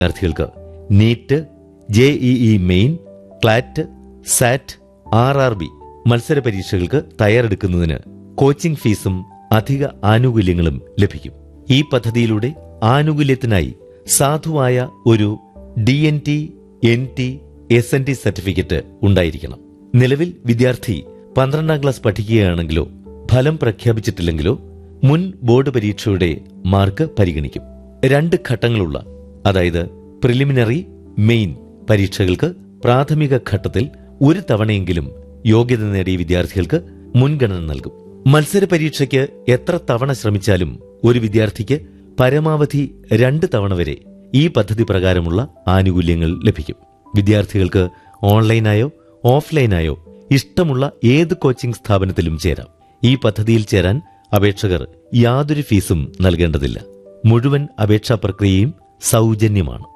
വിദ്യാർത്ഥികൾക്ക് NEET J E main CLAT SAT R R B മത്സര പരീക്ഷകൾക്ക് തയ്യാറെടുക്കുന്നതിന് കോച്ചിംഗ് ഫീസും അധിക ആനുകൂല്യങ്ങളും ലഭിക്കും ഈ പദ്ധതിയിലൂടെ ആനുകൂല്യത്തിനായി സാധുവായ ഒരു D N T N T S N T certificate ഉണ്ടായിരിക്കണം നിലവിൽ വിദ്യാർത്ഥി പന്ത്രണ്ടാം ക്ലാസ് പഠിക്കുകയാണെങ്കിലോ ഫലം പ്രഖ്യാപിച്ചിട്ടില്ലെങ്കിലോ മുൻ ബോർഡ് പരീക്ഷയുടെ മാർക്ക് പരിഗണിക്കും രണ്ട് ഘട്ടങ്ങളുള്ള അതായത് പ്രിലിമിനറി മെയിൻ പരീക്ഷകൾക്ക് പ്രാഥമിക ഘട്ടത്തിൽ ഒരു തവണയെങ്കിലും യോഗ്യത നേടിയ വിദ്യാർത്ഥികൾക്ക് മുൻഗണന നൽകും മത്സര പരീക്ഷയ്ക്ക് എത്ര തവണ ശ്രമിച്ചാലും ഒരു വിദ്യാർത്ഥിക്ക് പരമാവധി രണ്ട് തവണ വരെ ഈ പദ്ധതി പ്രകാരമുള്ള ആനുകൂല്യങ്ങൾ ലഭിക്കും വിദ്യാർത്ഥികൾക്ക് ഓൺലൈനായോ ഓഫ്ലൈനായോ ഇഷ്ടമുള്ള ഏത് കോച്ചിംഗ് സ്ഥാപനത്തിലും ചേരാം ഈ പദ്ധതിയിൽ ചേരാൻ അപേക്ഷകർ യാതൊരു ഫീസും നൽകേണ്ടതില്ല മുഴുവൻ അപേക്ഷാ പ്രക്രിയയും സൗജന്യമാണ്